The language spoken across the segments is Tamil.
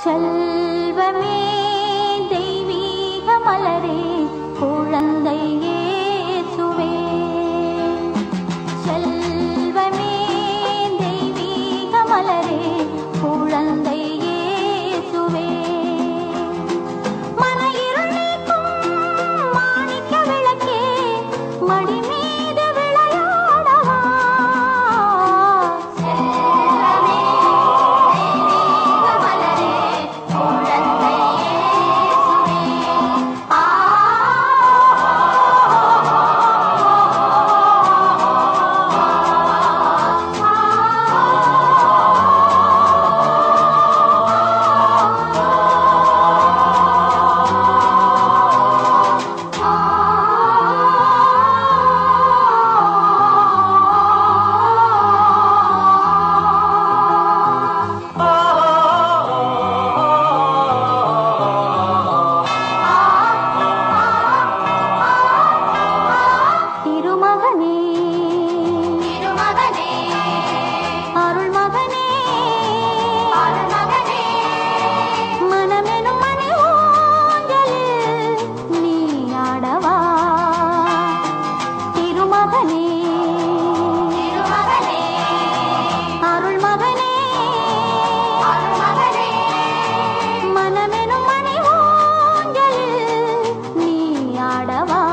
செல்வமே தெய்வீக மலரே குழந்தை இயேசுவே செல்வமே தெய்வீக மலரே குழந்தை இயேசுவே மன இருள் நீக்கும் மாணிக்க விளக்கே மடி மீது விளையாடவா செல்வமே தெய்வீக மலரே குழந்தை இயேசுவே ஆ திருமகனே திருமகனே அருள்மகனே அருள்மகனே மனமெனும் மணி ஊஞ்சலில் நீ ஆடவா திருமகனே திருமகனே அருள்மகனே அருள்மகனே மனமெனும் மணி ஊஞ்சலில் நீ ஆடவா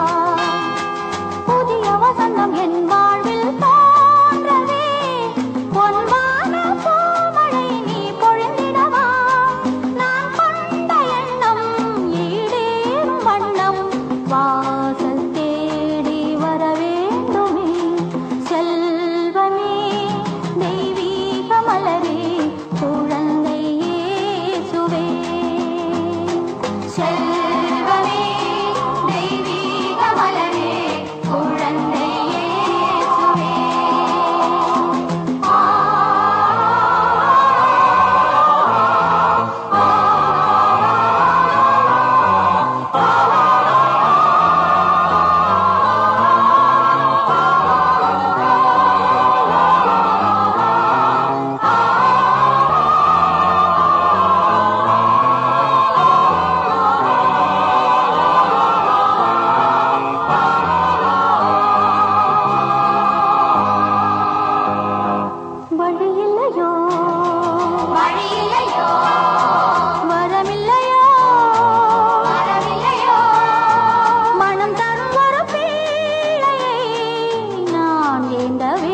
புதிய வசந்தம் என் வாழ்வில் தோன்றவே பொன்வான பூமழை நீ பொழிந்திடவா நான் கொண்ட எண்ணம் ஈடேறும் வண்ணம் வாசல் தேடி வர வேண்டுமே செல்வமே தெய்வீக மலரே குழந்தை இயேசுவே செல்வமே தெய்வீக மலரே குழந்தை இயேசுவே ஆ வழியில்லையோ வழியில்லையோ வரமில்லையோ வரமில்லையோ மனம் தரும் ஒரு பிள்ளையை நான் ஏந்தவே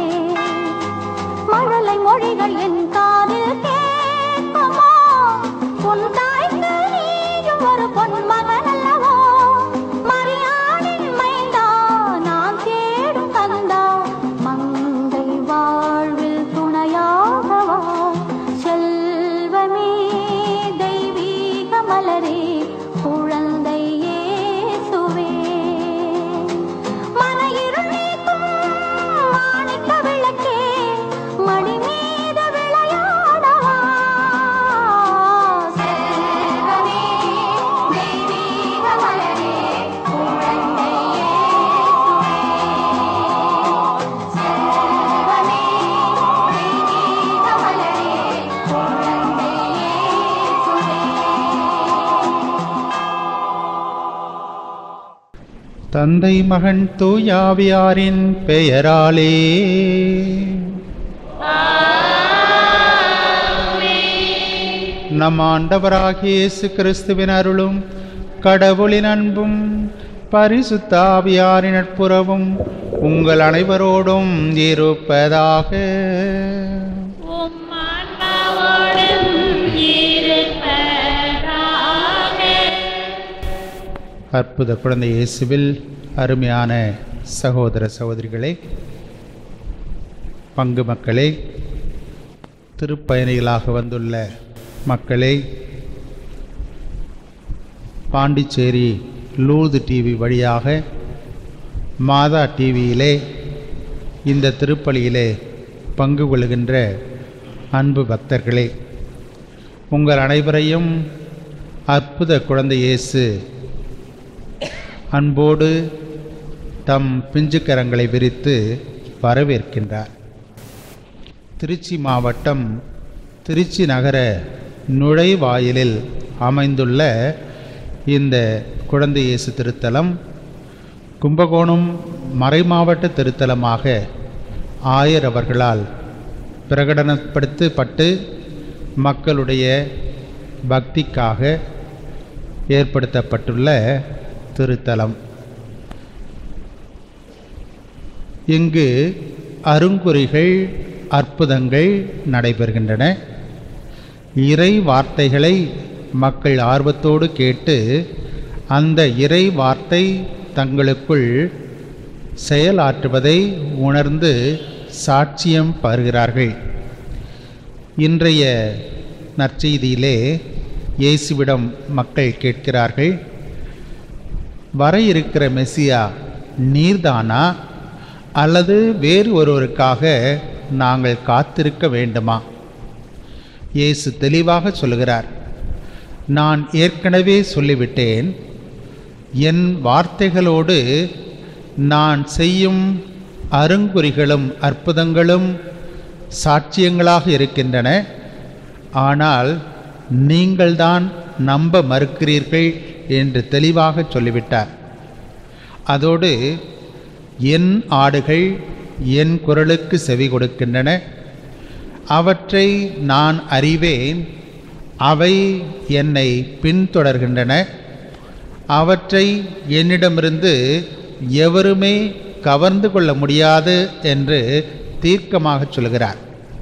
மழலை மொழிகள் என் காதில் கேட்குமோ உன் தாய்க்கு நீயும் ஒரு பொன் மகன் அல்லவோ மரியாளின் மைந்தா நான் தேடும் கந்தா மங்கை வாழ்வில் துணையாகவா செல்வமே தெய்வீக மலரே குழந்தை இயேசுவே மன இருள் நீக்கும் மாணிக்க விளக்கே மடி மீது விளையாடவா செல்வமே தெய்வீக மலரே குழந்தை இயேசுவே செல்வமே தெய்வீக மலரே குழந்தை இயேசுவே தந்தை மகன் தூயாவியாரின் பெயராலே நம் ஆண்டவராகிய இயேசு கிறிஸ்துவின் அருளும் கடவுளின் அன்பும் பரிசுத்த ஆவியாரின் நட்புறவும் உங்கள் அனைவரோடும் இருப்பதாக அற்புத குழந்தை இயேசுவில் அருமையான சகோதர சகோதரிகளே பங்கு மக்களே திருப்பயணிகளாக வந்துள்ள மக்களே பாண்டிச்சேரி லூர்து டிவி வழியாக மாதா டிவியிலே இந்த திருப்பலியிலே பங்கு கொள்கின்ற அன்பு பக்தர்களே உங்கள் அனைவரையும் அற்புத குழந்தை இயேசு அன்போடு தம் பிஞ்சுக்கரங்களை விரித்து வரவேற்கின்றார் திருச்சி மாவட்டம் திருச்சி நகர நுழைவாயிலில் அமைந்துள்ள இந்த குழந்தை இயேசு திருத்தலம் கும்பகோணம் மறைமாவட்ட திருத்தலமாக ஆயர் அவர்களால் பிரகடனப்படுத்தப்பட்டு மக்களுடைய பக்திக்காக ஏற்படுத்தப்பட்டுள்ள திருத்தலம் இங்கு அருங்குறிகள் அற்புதங்கள் நடைபெறுகின்றன இறை வார்த்தைகளை மக்கள் ஆர்வத்தோடு கேட்டு அந்த இறை வார்த்தை தங்களுக்குள் செயலாற்றுவதை உணர்ந்து சாட்சியம் பருகிறார்கள் இன்றைய நற்செய்தியிலே இயேசுவிடம் மக்கள் கேட்கிறார்கள் வர இருக்கிற மெசியா நீர்தானா அல்லது வேறு ஒருவருக்காக நாங்கள் காத்திருக்க வேண்டுமா இயேசு தெளிவாக சொல்லுகிறார் நான் ஏற்கனவே சொல்லிவிட்டேன் என் வார்த்தைகளோடு நான் செய்யும் அருங்குறிகளும் அற்புதங்களும் சாட்சியங்களாக இருக்கின்றன ஆனால் நீங்கள்தான் நம்ப மறுக்கிறீர்கள் என்று தெளிவாக சொல்லிவிட்டார் அதோடு என் ஆடுகள் என் குரலுக்கு செவி கொடுக்கின்றன அவற்றை நான் அறிவேன் அவை என்னை பின்தொடர்கின்றன அவற்றை என்னிடமிருந்து எவருமே கவர்ந்து கொள்ள முடியாது என்று தீர்க்கமாக சொல்கிறார்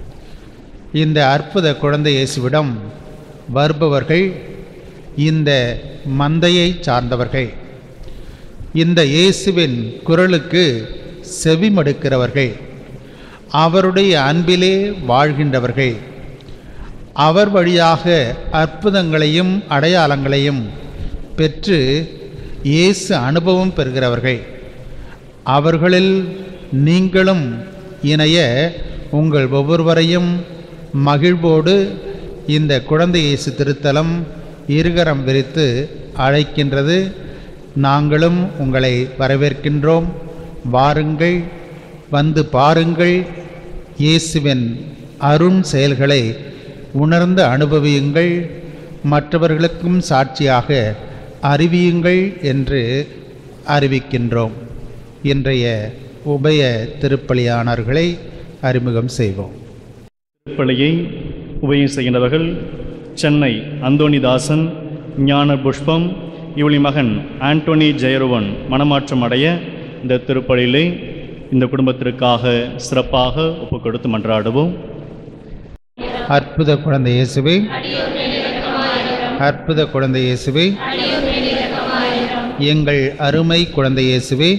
இந்த அற்புத குழந்தை இயேசுவிடம் வருபவர்கள் இந்த மந்தையை சார்ந்தவர்கள் இந்த இயேசுவின் குரலுக்கு செவிமடுக்கிறவர்கள் அவருடைய அன்பிலே வாழ்கின்றவர்கள் அவர் வழியாக அற்புதங்களையும் அடையாளங்களையும் பெற்று இயேசு அனுபவம் பெறுகிறவர்கள் அவர்களில் நீங்களும் இணைய உங்கள் ஒவ்வொருவரையும் மகிழ்வோடு இந்த குழந்தை இயேசு திருத்தலம் இருகரம் விரித்து அழைக்கின்றது நாங்களும் உங்களை வரவேற்கின்றோம் வாருங்கள் வந்து பாருங்கள் இயேசுவின் அருண் செயல்களை உணர்ந்து அனுபவியுங்கள் மற்றவர்களுக்கும் சாட்சியாக அறிவியுங்கள் என்று அறிவிக்கின்றோம் இன்றைய உபய திருப்பலியானவர்களை அறிமுகம் செய்வோம் திருப்பலியை உபயம் செய்கின்றவர்கள் சென்னை அந்தோணிதாசன் ஞான புஷ்பம் இவளி மகன் ஆண்டோனி ஜெயருவன் மனமாற்றம் அடைய இந்த திருப்பலியிலே இந்த குடும்பத்திற்காக சிறப்பாக ஒப்புக் கொடுத்து மன்றாடுவோம் அற்புத குழந்தை இயேசுவே அற்புத குழந்தை இயேசுவே எங்கள் அருமை குழந்தை இயேசுவே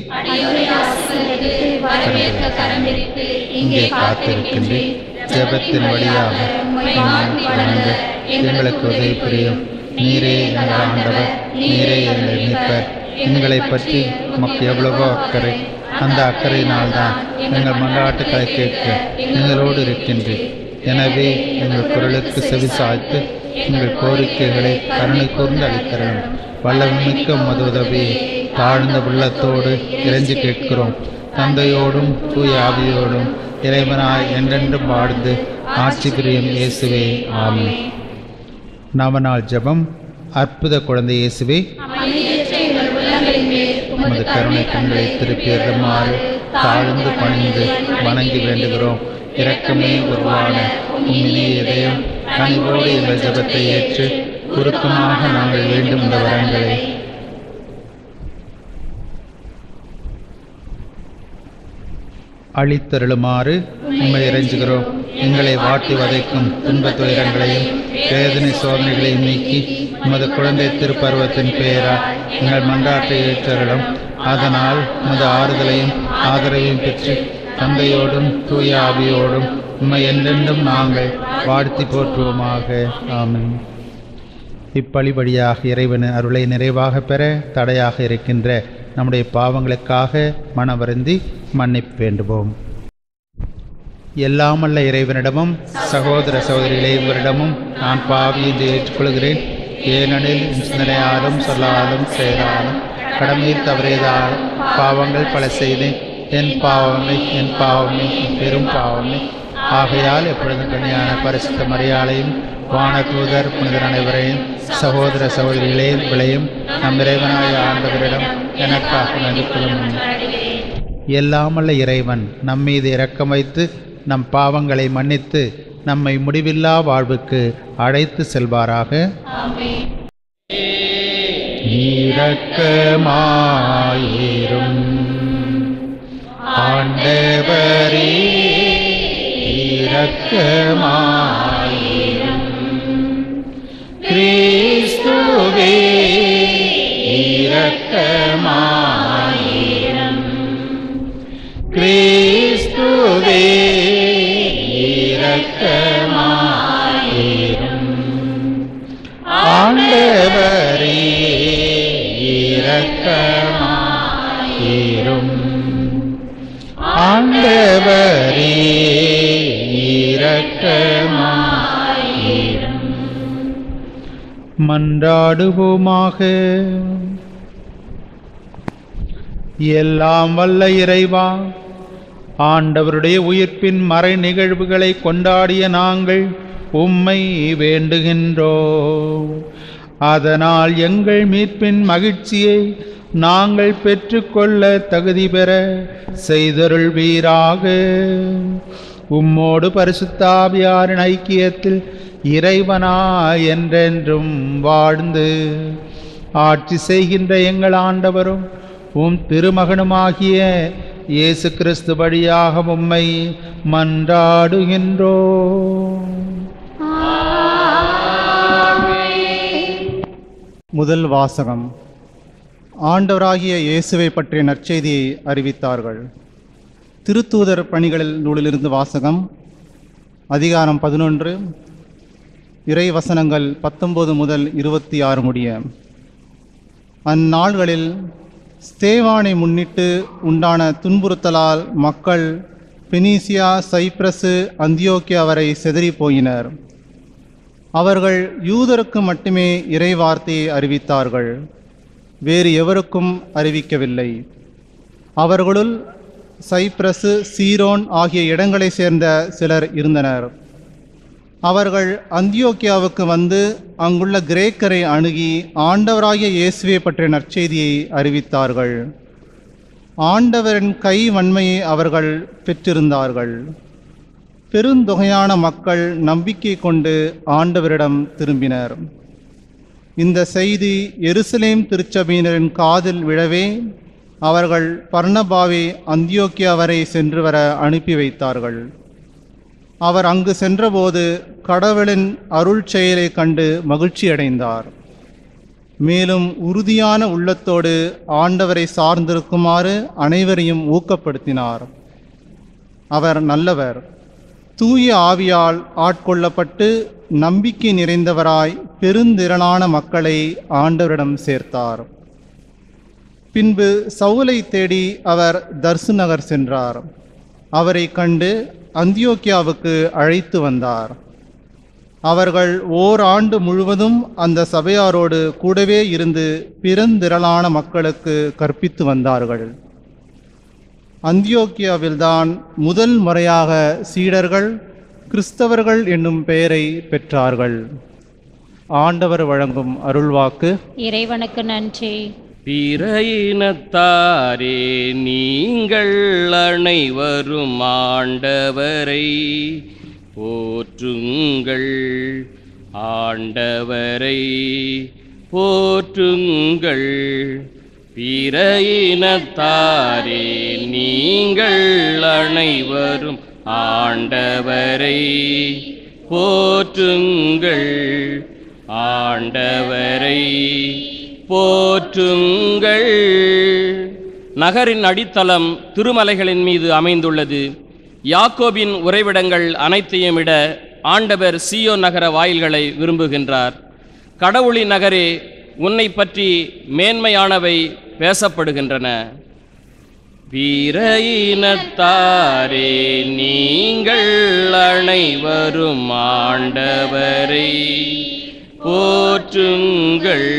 வரவேற்க கரம் விரித்து இங்கே காத்திருக்கின்றேன் ஜெபத்தின் வழியாக உம்மை வணங்க எங்களுக்கு உதவி புரியும் நீரே எங்கள் ஆண்டவர் நீரே எங்கள் மீட்பர் எங்களை பற்றி உமக்கு எவ்வளவோ அக்கறை அந்த அக்கறையினால்தான் எங்கள் மன்றாட்டுக்களை கேட்க எங்களோடு இருக்கின்றேன் எனவே எங்கள் குரலுக்கு செவி சாய்த்து எங்கள் கோரிக்கைகளை கருணை கூர்ந்து அளித்தரணும் வல்லமிக்க உமது உதவியை தாழ்ந்த உள்ளத்தோடு இறைஞ்சி கேட்கிறோம் தந்தையோடும் தூய ஆவியோடும் இறைவனாய் என்றென்றும் வாழ்ந்து ஆட்சி புரியும் இயேசுவே ஆமென் நவநாள் ஜெபம் அற்புத குழந்தை இயேசுவே அமைதியற்ற எங்கள் உள்ளங்களின் மேல் உமது கருணை கண்களை திருப்பி எறுமாறு தாழ்ந்து பணிந்து வணங்கி வேண்டுகிறோம் இரக்கமே உருவான உம்மினிய இதயம் கனிவோடு எங்கள் ஜெபத்தை ஏற்று குறுக்கமாக நாங்கள் வேண்டும் இந்த வரங்களை அளித்தருளுமாறு உண்மை இறைஞ்சுகிறோம் எங்களை வாட்டி வதைக்கும் துன்பத் துயரங்களையும் வேதனை சோதனைகளையும் நீக்கி உமது குழந்தை திருப்பருவத்தின் பெயரால் எங்கள் மன்றாட்டை ஏற்றருளும் அதனால் உமது ஆறுதலையும் ஆதரவையும் பெற்று தந்தையோடும் தூய ஆவியோடும் உம்மை என்றென்றும் நாங்கள் வாழ்த்தி போற்றுவோமாக ஆமென் இப்பழி வழியாக இறைவன் அருளை நிறைவாக பெற தடையாக இருக்கின்ற நம்முடைய பாவங்களுக்காக மனவருந்தி மன்னிப்பு வேண்டுவோம் எல்லாமல்ல இறைவனிடமும் சகோதர சகோதரிகளே இவரிடமும் நான் பாவி என்று ஏற்றுக்கொள்கிறேன் ஏனெனில் என் சிந்தனையாலும் சொல்லாலும் செயலாலும் கடமையில் தவறியதால் பாவங்கள் பல செய்தேன் என் பாவமே என் பாவமே என் பெரும் பாவமே ஆகையால் எப்பொழுதும் கன்னியான பரிசுத்த மரியாளையும் வானதூதர் புனிதர் அனைவரையும் சகோதர சகோதரிகளையும் விளையும் நம் இறைவனாய ஆண்டவரிடம் எனக்காக நடுக்கலும் எல்லாமல்ல இறைவன் நம் மீது இரக்கம் வைத்து நம் பாவங்களை மன்னித்து நம்மை முடிவில்லா வாழ்வுக்கு அழைத்து செல்வாராக இரக்கமாயிரும் ஆண்டவரே இரக்கமாயிரும் கிறிஸ்துவே இரக்கமாயிரும் கிறிஸ்துவே இரக்கமாயிரும் ஆண்டவரே இரக்கமாயிரும் ஆண்டவரே இரக்கமாயிரும் மன்றாடுவோமாக எல்லாம் வல்ல இறைவா ஆண்டவருடைய உயிர்ப்பின் மறை நிகழ்வுகளை கொண்டாடிய நாங்கள் உம்மை வேண்டுகின்றோம் அதனால் எங்கள் மீட்பின் மகிழ்ச்சியை நாங்கள் பெற்றுக்கொள்ள தகுதி பெற செய்தருள்வீராக உம்மோடு பரிசுத்தாவியாரின் ஐக்கியத்தில் இறைவனா என்றென்றும் வாழ்ந்து ஆட்சி செய்கின்ற எங்கள் ஆண்டவரும் உம் திருமகனுமாகிய இயேசு கிறிஸ்து வழியாக உம்மை மன்றாடுகின்றோம் முதல் வாசகம் ஆண்டவராகிய இயேசுவை பற்றிய நற்செய்தியை அறிவித்தார்கள் திருத்தூதர் பணிகளில் நூலிலிருந்து வாசகம் அதிகாரம் பதினொன்று இறை வசனங்கள் பத்தொன்பது முதல் இருபத்தி ஆறு முடிய அந்நாள்களில் ஸ்தேவானை முன்னிட்டு உண்டான துன்புறுத்தலால் மக்கள் பெனீசியா சைப்ரசு அந்தியோக்கியா வரை செதறி போயினர் அவர்கள் யூதருக்கு மட்டுமே இறை வார்த்தையை அறிவித்தார்கள் வேறு எவருக்கும் அறிவிக்கவில்லை அவர்களுள் சைப்ரசு சீரோன் ஆகிய இடங்களைச் சேர்ந்த சிலர் இருந்தனர் அவர்கள் அந்தியோக்கியாவுக்கு வந்து அங்குள்ள கிரேக்கரை அணுகி ஆண்டவராகிய இயேசுவை பற்றிய நற்செய்தியை அறிவித்தார்கள் ஆண்டவரின் கை வன்மையை அவர்கள் பெற்றிருந்தார்கள் பெருந்தொகையான மக்கள் நம்பிக்கை கொண்டு ஆண்டவரிடம் திரும்பினர் இந்த செய்தி எருசலேம் திருச்சபையினரின் காதில் விழவே அவர்கள் பர்ணபாவை அந்தியோக்கியா வரை சென்று வர அனுப்பி வைத்தார்கள் அவர் அங்கு சென்றபோது கடவுளின் அருள் செயலை கண்டு மகிழ்ச்சியடைந்தார் மேலும் உறுதியான உள்ளத்தோடு ஆண்டவரை சார்ந்திருக்குமாறு அனைவரையும் ஊக்கப்படுத்தினார் அவர் நல்லவர் தூய ஆவியால் ஆட்கொள்ளப்பட்டு நம்பிக்கை நிறைந்தவராய் பெருந்திரளான மக்களை ஆண்டவரிடம் சேர்த்தார் பின்பு சவுலை தேடி அவர் தர்சு நகர் சென்றார் அவரை கண்டு அந்தியோக்கியாவுக்கு அழைத்து வந்தார் அவர்கள் ஓராண்டு முழுவதும் அந்த சபையாரோடு கூடவே இருந்து பெருந்திரளான மக்களுக்கு கற்பித்து வந்தார்கள் அந்தியோக்கியாவில்தான் முதல் முறையாக சீடர்கள் கிறிஸ்தவர்கள் என்னும் பெயரை பெற்றார்கள் ஆண்டவர் வழங்கும் அருள்வாக்கு இறைவனுக்கு நன்றி பிற இனத்தாரே நீங்கள் அனைவரும் ஆண்டவரை போற்றுங்கள் ஆண்டவரை போற்றுங்கள் பிற இனத்தாரே நீங்கள் அனைவரும் ஆண்டவரை போற்றுங்கள் ஆண்டவரை போற்றுங்கள் நகரின் அடித்தளம் திருமலைகளின் மீது அமைந்துள்ளது யாக்கோபின் உறைவிடங்கள் அனைத்தையும் விட ஆண்டவர் சியோ நகர வாயில்களை விரும்புகின்றார் கடவுளின் நகரே உன்னை பற்றி மேன்மையானவை பேசப்படுகின்றன வீர இனத்தாரே நீங்கள் அனைவரும் ஆண்டவரை போற்றுங்கள்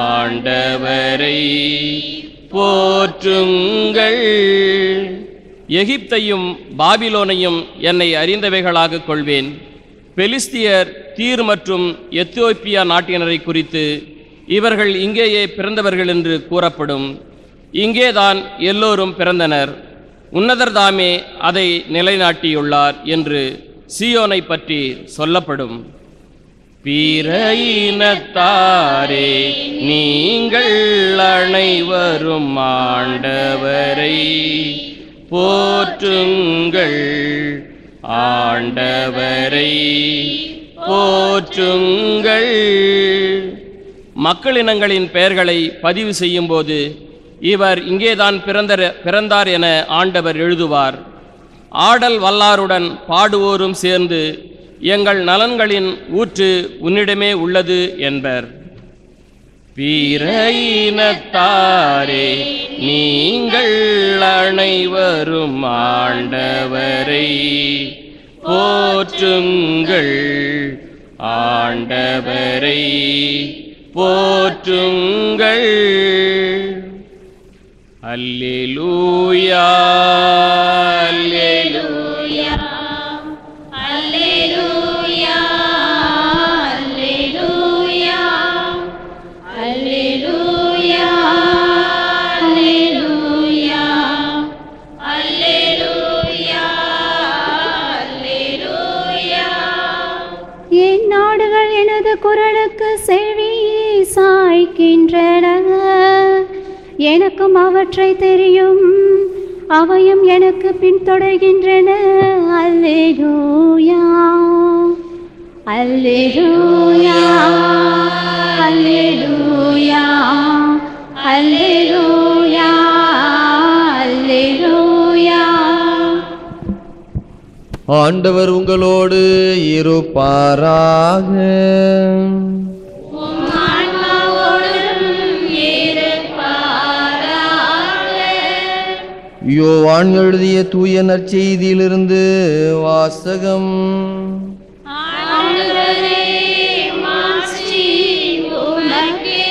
ஆண்டவரை போற்றுங்கள் எகிப்தையும் பாபிலோனையும் என்னை அறிந்தவைகளாக கொள்வேன் பெலிஸ்தியர் தீர் மற்றும் எத்தியோப்பியா நாட்டினரை குறித்து இவர்கள் இங்கேயே பிறந்தவர்கள் என்று கூறப்படும் இங்கேதான் எல்லோரும் பிறந்தனர் உன்னதர்தாமே அதை நிலைநாட்டியுள்ளார் என்று சீயோனை பற்றி சொல்லப்படும் பிற இனத்தாரே நீங்கள் அனைவரும் ஆண்டவரை போற்றுங்கள் ஆண்டவரை போற்றுங்கள் மக்களினங்களின் பெயர்களை பதிவு செய்யும்போது இவர் இங்கேதான் பிறந்த பிறந்தார் என ஆண்டவர் எழுதுவார் ஆடல் வல்லாருடன் பாடுவோரும் சேர்ந்து எங்கள் நலன்களின் ஊற்று உன்னிடமே உள்ளது என்பர் பிற இனத்தாரே நீங்கள் அனைவரும் ஆண்டவரை போற்றுங்கள் ஆண்டவரை போற்றுங்கள் அல்லேலூயா அல்லேலூயா அல்லேலூயா அல்லேலூயா அல்லேலூயா அல்லேலூயா அல்லேலூயா அல்லேலூயா என் நாடுகள் எனது குரலுக்கு செவியை சாய்க்கின்றன எனக்கும் அவற்றை தெரியும் அவையும் எனக்கு பின்தொடர்கின்றன அல்லேலூயா அல்லேலூயா அல்லேலூயா அல்லேலூயா அல்லேலூயா ஆண்டவர் உங்களோடு இருப்பாராக யோவான் எழுதிய தூய நற்செய்தியிலிருந்து வாசகம் ஆண்டவரே மாட்சி உமக்கே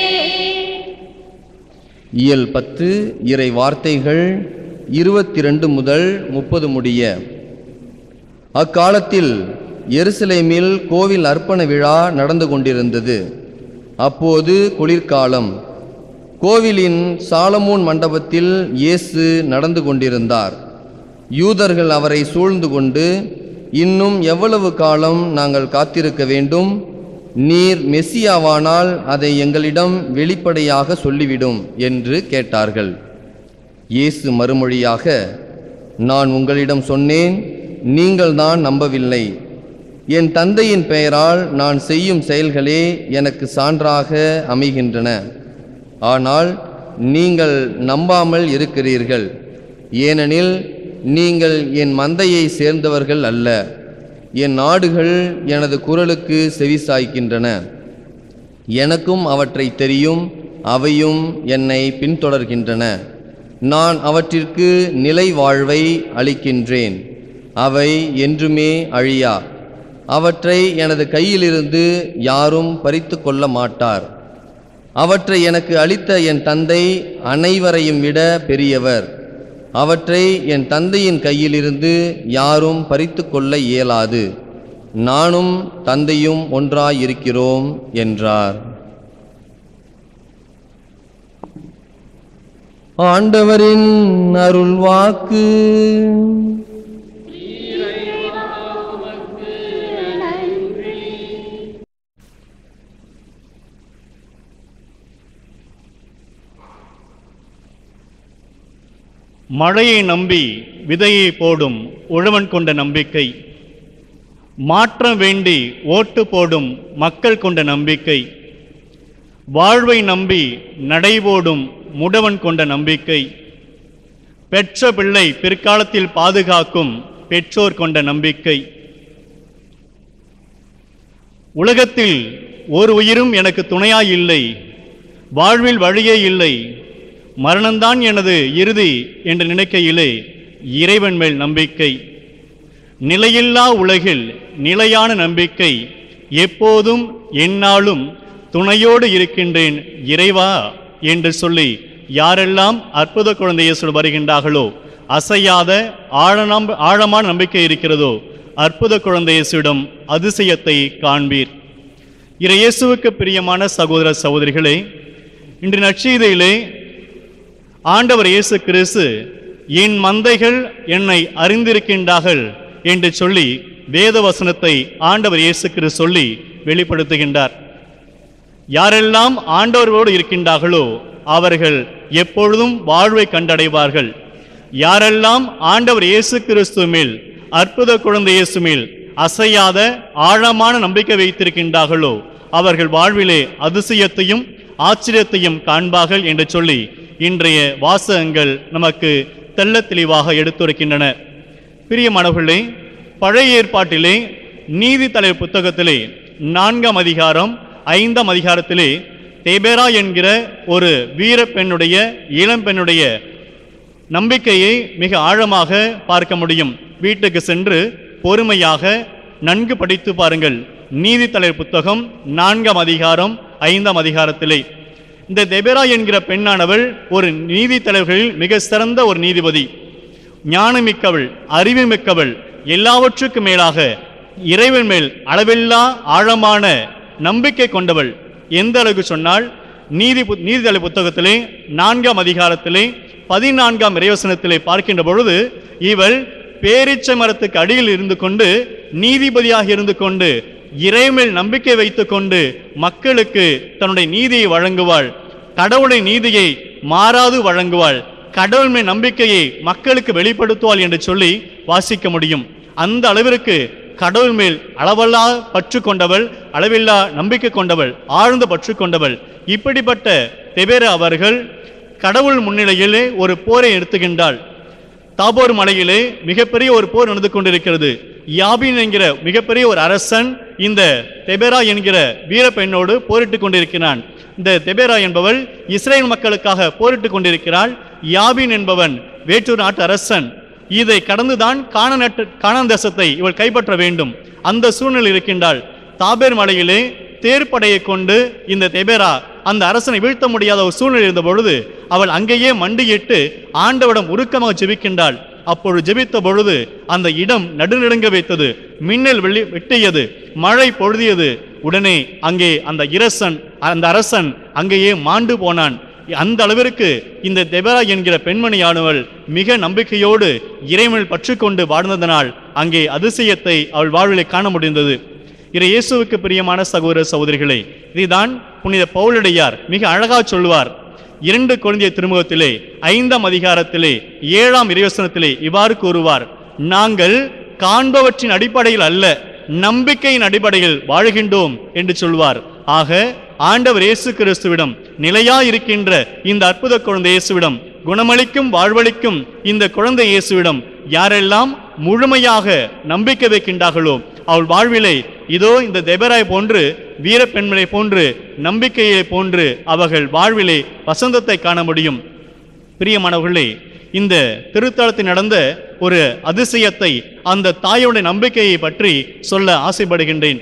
இயல் பத்து இறை வார்த்தைகள் இருபத்தி ரெண்டு முதல் முப்பது முடிய அக்காலத்தில் எருசலேமில் கோவில் அர்ப்பண விழா நடந்து கொண்டிருந்தது அப்போது குளிர்காலம் கோவிலின் சாலமோன் மண்டபத்தில் இயேசு நடந்து கொண்டிருந்தார் யூதர்கள் அவரை சூழ்ந்து கொண்டு இன்னும் எவ்வளவு காலம் நாங்கள் காத்திருக்க வேண்டும் நீர் மெஸ்ஸியாவானால் அதை எங்களிடம் வெளிப்படையாக சொல்லிவிடும் என்று கேட்டார்கள் இயேசு மறுமொழியாக நான் உங்களிடம் சொன்னேன் நீங்கள் தான் நம்பவில்லை என் தந்தையின் பெயரால் நான் செய்யும் செயல்களே எனக்கு சான்றாக அமைகின்றன ஆனால் நீங்கள் நம்பாமல் இருக்கிறீர்கள் ஏனெனில் நீங்கள் என் மந்தையை சேர்ந்தவர்கள் அல்ல என் நாடுகள் எனது குரலுக்கு செவிசாய்க்கின்றன எனக்கும் அவற்றை தெரியும் அவையும் என்னை பின்தொடர்கின்றன நான் அவற்றிற்கு நிலை வாழ்வை அளிக்கின்றேன் அவை என்றுமே அழியா அவற்றை எனது கையிலிருந்து யாரும் பறித்து கொள்ள மாட்டார் அவற்றை எனக்கு அளித்த என் தந்தை அனைவரையும் விட பெரியவர் அவற்றை என் தந்தையின் கையிலிருந்து யாரும் பறித்து கொள்ள இயலாது நானும் தந்தையும் ஒன்றாயிருக்கிறோம் என்றார் ஆண்டவரின் அருள்வாக்கு மழையை நம்பி விதையை போடும் உழவன் கொண்ட நம்பிக்கை மாற்றம் வேண்டி ஓட்டு போடும் மக்கள் கொண்ட நம்பிக்கை வாழ்வை நம்பி நடைபோடும் முடவன் கொண்ட நம்பிக்கை பெற்ற பிள்ளை பிற்காலத்தில் பாதுகாக்கும் பெற்றோர் கொண்ட நம்பிக்கை உலகத்தில் ஒரு உயிரும் எனக்கு துணையாய் இல்லை வாழ்வில் வழியே இல்லை மரணம்தான் எனது இறுதி என்று நினைக்கையிலே இறைவன் மேல் நம்பிக்கை நிலையில்லா உலகில் நிலையான நம்பிக்கை எப்போதும் எந்நாளும் துணையோடு இருக்கின்றேன் இறைவா என்று சொல்லி யாரெல்லாம் அற்புத குழந்தை இயேசுடன் வருகின்றார்களோ அசையாத ஆழநம் ஆழமான நம்பிக்கை இருக்கிறதோ அற்புத குழந்தை இயேசுவிடம் அதிசயத்தை காண்பீர் இறை இயேசுவுக்கு பிரியமான சகோதர சகோதரிகளே இன்று நற்செய்தியிலே ஆண்டவர் இயேசு கிறிஸ்து என் மந்தைகள் என்னை அறிந்திருக்கின்றார்கள் என்று சொல்லி வேத வசனத்தை ஆண்டவர் இயேசு கிறிஸ்து சொல்லி வெளிப்படுத்துகின்றார் யாரெல்லாம் ஆண்டவரோடு இருக்கின்றார்களோ அவர்கள் எப்பொழுதும் வாழ்வை கண்டடைவார்கள் யாரெல்லாம் ஆண்டவர் இயேசு கிறிஸ்து மேல் அற்புத குழந்தை இயேசு மேல் அசையாத ஆழமான நம்பிக்கை வைத்திருக்கின்றார்களோ அவர்கள் வாழ்விலே அதிசயத்தையும் ஆச்சரியத்தையும் காண்பார்கள் என்று சொல்லி இன்றைய வாசகங்கள் நமக்கு தெள்ளத் தெளிவாக எடுத்துரைக்கின்றன பிரியமானவர்களே பழைய ஏற்பாட்டிலே நீதித்தலை புத்தகத்திலே நான்காம் அதிகாரம் ஐந்தாம் அதிகாரத்திலே தேபேரா என்கிற ஒரு வீர பெண்ணுடைய இளம் பெண்ணுடைய நம்பிக்கையை மிக ஆழமாக பார்க்க முடியும் வீட்டுக்கு சென்று பொறுமையாக நன்கு படித்து பாருங்கள் நீதித்தலைவர் புத்தகம் நான்காம் அதிகாரம் ஐந்தாம் அதிகாரத்திலே இந்த தெபெரா என்கிற பெண்ணானவள் ஒரு நீதித்தலைவர்களில் மிக சிறந்த ஒரு நீதிபதி ஞானமிக்கவள் அறிவுமிக்கவள் எல்லாவற்றுக்கும் மேலாக இறைவன் மேல் அளவில்லா ஆழமான நம்பிக்கை கொண்டவள் எந்த அளவுக்கு சொன்னால் நீதி பு- நீதித்தலை புத்தகத்திலே நான்காம் அதிகாரத்திலே பதினான்காம் இறைவசனத்திலே பார்க்கின்ற பொழுது இவள் பேரீச்சை மரத்துக்கு அடியில் இருந்து கொண்டு நீதிபதியாக இருந்து கொண்டு இறைமேல் நம்பிக்கை வைத்துக் கொண்டு மக்களுக்கு தன்னுடைய நீதியை வழங்குவாள் கடவுளுடைய நீதியை மாறாது வழங்குவாள் கடவுள் மேல் நம்பிக்கையை மக்களுக்கு வெளிப்படுத்துவாள் என்று சொல்லி வாசிக்க முடியும் அந்த அளவிற்கு கடவுள் மேல் அளவல்லா பற்று கொண்டவள் அளவில்லா நம்பிக்கை கொண்டவள் ஆழ்ந்த பற்று கொண்டவள் இப்படிப்பட்ட தெபேர அவர்கள் கடவுள் முன்னிலையிலே ஒரு போரை நிறுத்துகின்றாள் தாபோர் மலையிலே மிகப்பெரிய ஒரு போர் நடந்து கொண்டிருக்கிறது யாபின் என்கிற மிகப்பெரிய ஒரு அரசன் இந்த தெபேரா என்கிற வீர பெண்ணோடு போரிட்டுக் கொண்டிருக்கிறான் இந்த தெபேரா என்பவள் இஸ்ரேல் மக்களுக்காக போரிட்டுக் கொண்டிருக்கிறாள் யாபின் என்பவன் வேற்றூர் நாட்டு அரசன் இதை கடந்துதான் காண நாட்டு காணான் தேசத்தை இவள் கைப்பற்ற வேண்டும் அந்த சூழ்நிலை இருக்கின்றாள் தாபேர் மலையிலே தேர்ப்படையை கொண்டு இந்த தெபேரா அந்த அரசனை வீழ்த்த முடியாத ஒரு சூழ்நிலை இருந்த பொழுது அவள் அங்கேயே மண்டியிட்டு ஆண்டவிடம் உருக்கமாக ஜெபிக்கின்றாள் அப்பொழுது ஜெபித்த பொழுது அந்த இடம் நடுநடுங்க வைத்தது மின்னல் வெள்ளி வெட்டியது மழை பொழுதியது உடனே அங்கே அந்த இரசன் அந்த அரசன் அங்கேயே மாண்டு போனான் அந்த அளவிற்கு இந்த தெபரா என்கிற பெண்மணியானவள் மிக நம்பிக்கையோடு இறைவனில் பற்றுக்கொண்டு வாழ்ந்ததனால் அங்கே அதிசயத்தை அவள் வாழ்விலே காண முடிந்தது இறை இயேசுவுக்கு பிரியமான சகோதர சகோதரிகளே இதுதான் புனித பவுலடியார் மிக அழகா சொல்வார் இரண்டு குழந்தைய திருமுகத்திலே ஐந்தாம் அதிகாரத்திலே ஏழாம் இறைவசனத்திலே இவ்வாறு கூறுவார் நாங்கள் காண்பவற்றின் அடிப்படையில் அல்ல நம்பிக்கையின் அடிப்படையில் வாழ்கின்றோம் என்று சொல்வார் ஆக ஆண்டவர் இயேசு கிறிஸ்துவிடம் நிலையா இருக்கின்ற இந்த அற்புத குழந்தை இயேசுவிடம் குணமளிக்கும் வாழ்வளிக்கும் இந்த குழந்தை இயேசுவிடம் யாரெல்லாம் முழுமையாக நம்பிக்கை வைக்கின்றார்களோ அவள் வாழ்விலே இதோ இந்த தெபராய் போன்று வீர பெண்மனை போன்று நம்பிக்கையை போன்று அவர்கள் வாழ்விலே வசந்தத்தை காண முடியும் பிரியமானவர்களே இந்த திருத்தலத்தில் நடந்த ஒரு அதிசயத்தை அந்த தாயோட நம்பிக்கையை பற்றி சொல்ல ஆசைப்படுகின்றேன்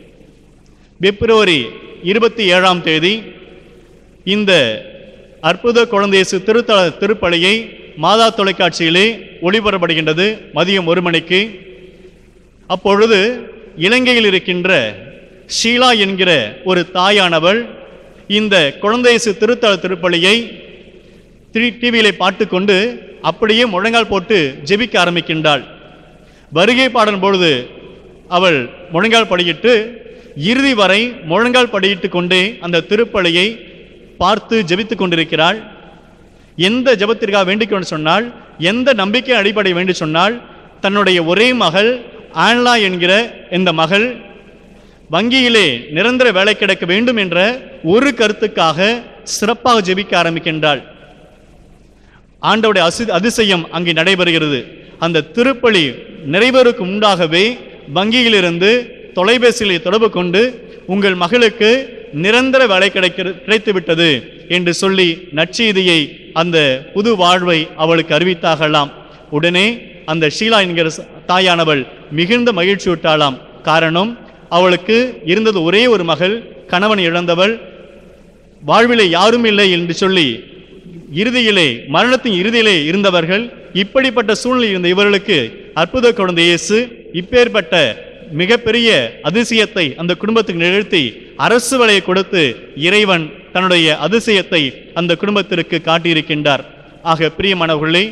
பிப்ரவரி இருபத்தி ஏழாம் தேதி இந்த அற்புத குழந்தையேசு திருத்தல திருப்பலியை மாதா தொலைக்காட்சியிலே ஒளிபரப்படுகின்றது மதியம் ஒரு மணிக்கு அப்பொழுது இலங்கையில் இருக்கின்ற ஷீலா என்கிற ஒரு தாயானவள் இந்த குழந்தையேசு திருத்தல திருப்பலியை டிவியிலே பாட்டு கொண்டு அப்படியே முழங்கால் போட்டு ஜெபிக்க ஆரம்பிக்கின்றாள் வருகை பாடும் பொழுது அவள் முழங்கால் படியிட்டு இறுதி வரை முழங்கால் படியிட்டு கொண்டே அந்த திருப்பலியை பார்த்து ஜெபித்துக் கொண்டிருக்கிறாள் எந்த ஜெபத்திற்காக வேண்டிக் கொண்டு சொன்னால் எந்த நம்பிக்கை அடிப்படை வேண்டி சொன்னால் தன்னுடைய ஒரே மகள் ஆன்லா என்கிற இந்த மகள் வங்கியிலே நிரந்தர வேலை கிடைக்க வேண்டும் என்ற ஒரு கருத்துக்காக சிறப்பாக ஜெபிக்க ஆரம்பிக்கின்றாள் ஆண்டவுடைய அசி அதிசயம் அங்கே நடைபெறுகிறது அந்த திருப்பலி நிறைவேறுக்கு முன்பாகவே வங்கியிலிருந்து தொலைபேசியிலே தொடர்பு கொண்டு உங்கள் மகளுக்கு நிரந்தர வேலை கிடைக்கிற கிடைத்து விட்டது என்று சொல்லி நற்செய்தியை அந்த புது வாழ்வை அவளுக்கு அறிவித்தாகலாம் உடனே அந்த ஷீலா என்கிற ச- தாயானவள் மிகுந்த மகிழ்ச்சி விட்டாளாம் காரணம் அவளுக்கு இருந்தது ஒரே ஒரு மகள் கணவன் இழந்தவள் வாழ்விலே யாரும் இல்லை என்று சொல்லி இறுதியிலே மரணத்தின் இறுதியிலே இருந்தவர்கள் இப்படிப்பட்ட சூழ்நிலை இருந்த இவர்களுக்கு அற்புத குழந்தை இயேசு இப்பேற்பட்ட மிகப்பெரிய அதிசயத்தை அந்த குடும்பத்துக்கு நிகழ்த்தி அரசு வலையை கொடுத்து இறைவன் தன்னுடைய அதிசயத்தை அந்த குடும்பத்திற்கு காட்டியிருக்கின்றார் ஆக பிரியமானவர்களே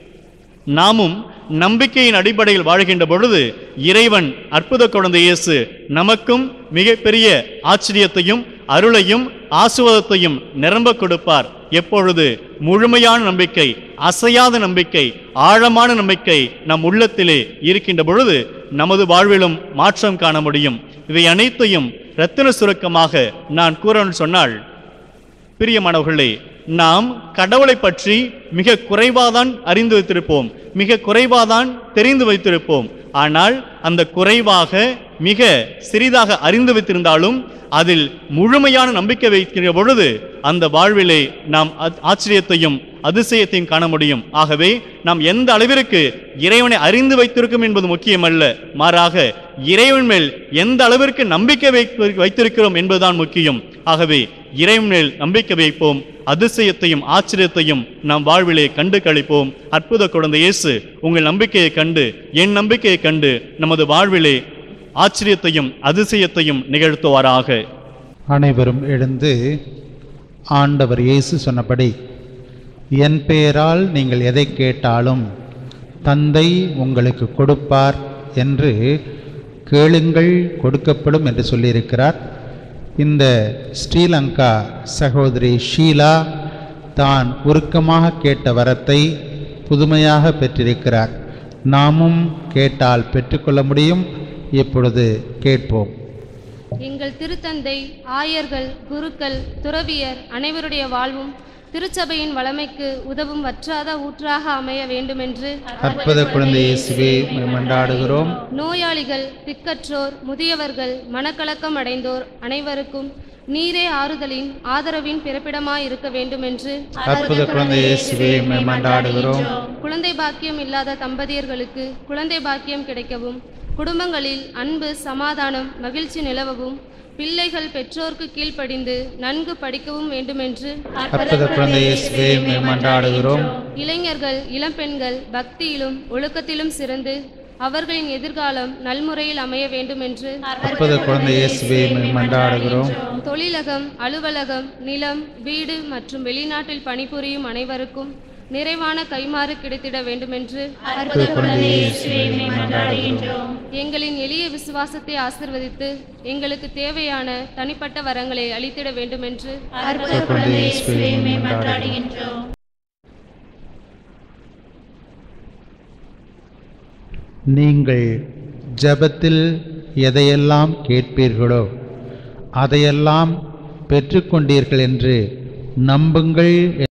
நாமும் நம்பிக்கையின் அடிப்படையில் வாழ்கின்ற பொழுது இறைவன் அற்புத குழந்தை இயேசு நமக்கும் மிகப்பெரிய ஆச்சரியத்தையும் அருளையும் ஆசுவாதத்தையும் நிரம்ப கொடுப்பார் எப்பொழுது முழுமையான நம்பிக்கை அசையாத நம்பிக்கை ஆழமான நம்பிக்கை நம் உள்ளத்திலே இருக்கின்ற பொழுது நமது வாழ்விலும் மாற்றம் காண முடியும் இவை அனைத்தையும் இரத்தின சுருக்கமாக நான் கூறணும்னு சொன்னால் பிரியமானவர்களே நாம் கடவுளை பற்றி மிக குறைவாதான் அறிந்து வைத்திருப்போம் மிக குறைவாதான் தெரிந்து வைத்திருப்போம் ஆனால் அந்த குறைவாக மிக சிறிதாக அறிந்து வைத்திருந்தாலும் அதில் முழுமையான நம்பிக்கை வைக்கிற பொழுது அந்த வாழ்விலே நாம் அ- ஆச்சரியத்தையும் அதிசயத்தையும் காண முடியும் ஆகவே நாம் எந்த அளவிற்கு இறைவனை அறிந்து வைத்திருக்கும் என்பது முக்கியமல்ல மாறாக இறைவன் மேல் எந்த அளவிற்கு நம்பிக்கை வைத்து- வைத்திருக்கிறோம் என்பதுதான் முக்கியம் ஆகவே இறைவன் மேல் நம்பிக்கை வைப்போம் அதிசயத்தையும் ஆச்சரியத்தையும் நாம் வாழ்விலே கண்டு கழிப்போம் அற்புத குழந்தை இயேசு உங்கள் நம்பிக்கையை கண்டு என் நம்பிக்கையை கண்டு நமது வாழ்விலே ஆச்சரியத்தையும் அதிசயத்தையும் நிகழ்த்துவாராக அனைவரும் எழுந்து ஆண்டவர் இயேசு சொன்னபடி என் பெயரால் நீங்கள் எதை கேட்டாலும் தந்தை உங்களுக்கு கொடுப்பார் என்று கேளுங்கள் கொடுக்கப்படும் என்று சொல்லியிருக்கிறார் இந்த ஸ்ரீலங்கா சகோதரி ஷீலா தான் உருக்கமாக கேட்ட வரத்தை புதுமையாக பெற்றிருக்கிறார் நாமும் கேட்டால் பெற்றுக்கொள்ள முடியும் இப்பொழுது கேட்போம் எங்கள் திருத்தந்தை ஆயர்கள் குருக்கள் துறவியர் அனைவருடைய வாழ்வும் திருச்சபையின் வளமைக்கு உதவும் வற்றாத ஊற்றாக அமைய வேண்டுமென்று அற்புத குழந்தை இயேசுவே உம்மை மன்றாடுகிறோம் நோயாளிகள் திக்கற்றோர் முதியவர்கள் மனக்கலக்கம் அடைந்தோர் அனைவருக்கும் நீரே ஆறுதலின் ஆதரவின் பிறப்பிடமாய் இருக்க வேண்டுமென்று அற்புத குழந்தை இயேசுவே உம்மை மன்றாடுகிறோம் குழந்தை பாக்கியம் இல்லாத தம்பதியர்களுக்கு குழந்தை பாக்கியம் கிடைக்கவும் குடும்பங்களில் அன்பு சமாதானம் மகிழ்ச்சி நிலவவும் பிள்ளைகள் பெற்றோர்க்கு கீழ்ப்படிந்து நன்கு படிக்கவும் வேண்டுமென்று அற்புத குழந்தை இயேசுவே உம்மை மன்றாடுகிறோம் இளைஞர்கள் இளம்பெண்கள் பக்தியிலும் ஒழுக்கத்திலும் சிறந்து அவர்களின் எதிர்காலம் நல்முறையில் அமைய வேண்டுமென்று அற்புத குழந்தை இயேசுவே உம்மை மன்றாடுகிறோம் தொழிலகம் அலுவலகம் நிலம் வீடு மற்றும் வெளிநாட்டில் பணிபுரியும் அனைவருக்கும் நிறைவான கைமாறு கிடைத்திட வேண்டுமென்று அற்புத குழந்தை இயேசுவே உம்மை மன்றாடுகிறோம் எங்களின் எளிய விசுவாசத்தை ஆசிர்வதித்து எங்களுக்கு தேவையான தனிப்பட்ட வரங்களை அளித்திட வேண்டுமென்று அற்புத குழந்தை இயேசுவே உம்மை மன்றாடுகிறோம் நீங்கள் ஜெபத்தில் எதையெல்லாம் கேட்பீர்களோ அதையெல்லாம் பெற்றுக்கொண்டீர்கள் என்று நம்புங்கள்